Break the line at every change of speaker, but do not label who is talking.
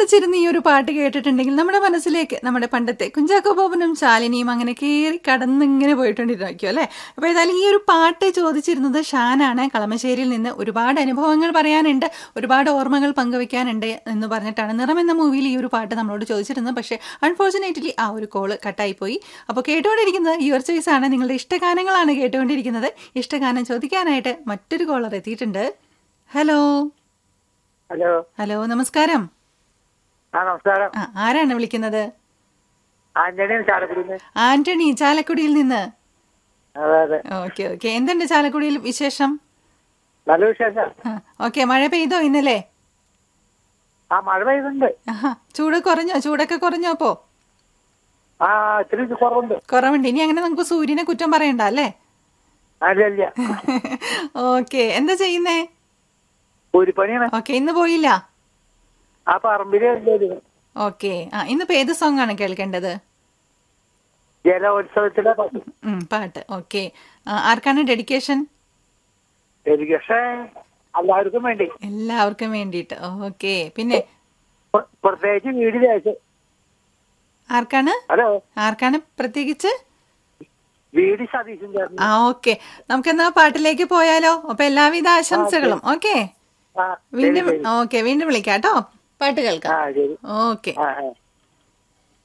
കണ്ണടച്ചിരുന്ന് ഈ ഒരു പാട്ട് കേട്ടിട്ടുണ്ടെങ്കിൽ നമ്മുടെ മനസ്സിലേക്ക് നമ്മുടെ പണ്ടത്തെ കുഞ്ചാക്കോ ബോബനും ശാലിനിയും അങ്ങനെ കയറി കടന്നിങ്ങനെ പോയിട്ടുണ്ടിരിക്കും അല്ലേ അപ്പോൾ ഏതായാലും ഈ ഒരു പാട്ട് ചോദിച്ചിരുന്നത് ഷാനാണ് കളമശ്ശേരിയിൽ നിന്ന് ഒരുപാട് അനുഭവങ്ങൾ പറയാനുണ്ട് ഒരുപാട് ഓർമ്മകൾ പങ്കുവെക്കാനുണ്ട് എന്ന് പറഞ്ഞിട്ടാണ് നിറം എന്ന മൂവിയിൽ ഈ ഒരു പാട്ട് നമ്മളോട് ചോദിച്ചിരുന്നത് പക്ഷേ അൺഫോർച്ചുനേറ്റ്ലി ആ ഒരു കോള് കട്ടായി പോയി അപ്പോൾ കേട്ടുകൊണ്ടിരിക്കുന്നത് യുവർ ചോയ്സ് ആണ് നിങ്ങളുടെ ഇഷ്ടഗാനങ്ങളാണ് കേട്ടുകൊണ്ടിരിക്കുന്നത് ഇഷ്ടഗാനം ചോദിക്കാനായിട്ട് മറ്റൊരു കോളർ എത്തിയിട്ടുണ്ട് ഹലോ
ഹലോ
ഹലോ നമസ്കാരം
ആ നമസ്കാരം
ആ ആരാണ് വിളിക്കുന്നത്
ആന്റണിയാണ് ചാലക്കുടിന്ന്
ആന്റണി ചാലക്കുടിയിൽ നിന്ന്
അതെ അതെ
ഓക്കെ ഓക്കെ എന്തുണ്ട് ചാലക്കുടിയിൽ വിശേഷം
നല്ല വിശേഷം
ഓക്കെ മഴ പെയ്തോ ഇന്നലെ
ആ മഴ പെയ്യുന്നുണ്ട്
ആഹാ ചൂട് കുറഞ്ഞോ ചൂടൊക്കെ കുറഞ്ഞോ അപ്പോ
ആ ഇത്തിരി കുറവുണ്ട്
കുറവുണ്ട് ഇനി അങ്ങനെ നമുക്ക് സൂര്യനെ കുറ്റം പറയണ്ട അല്ലേ
അല്ല ഇല്ല
ഓക്കെ എന്താ ചെയ്യുന്നേ
കൂലിപ്പണിയാണ്
ഓക്കെ ഇന്ന് പോയില്ല
ആ പറമ്പില് എന്തേലും
ഓക്കെ ആ ഇന്നിപ്പോ ഏത് സോങ് ആണ് കേൾക്കേണ്ടത്
ജലോത്സവത്തിലെ
ഉം, പാട്ട് ഓക്കെ ആർക്കാണ് ഡെഡിക്കേഷൻ
ഡെലിഗേഷൻ എല്ലാവർക്കും വേണ്ടി
എല്ലാവർക്കും വേണ്ടിയിട്ട് ഓക്കെ പിന്നെ
പ്ര- പ്രത്യേകിച്ച് വീട് ദേശം
ആർക്കാണ്
ഹലോ
ആർക്കാണ് പ്രത്യേകിച്ച്
വീട് സതീശൻ ചേർന്ന്
ആ ഓക്കെ നമുക്ക് എന്നാ പാട്ടിലേക്ക് പോയാലോ അപ്പൊ എല്ലാവിധ ആശംസകളും ഓക്കെ
ആ ശരി
വീണ്ടും
ശരി
ഓക്കെ വീണ്ടും വിളിക്കാം കേട്ടോ പാട്ട്
ആ
കേൾക്കാം
ശരി
ഓക്കെ
ആ ആ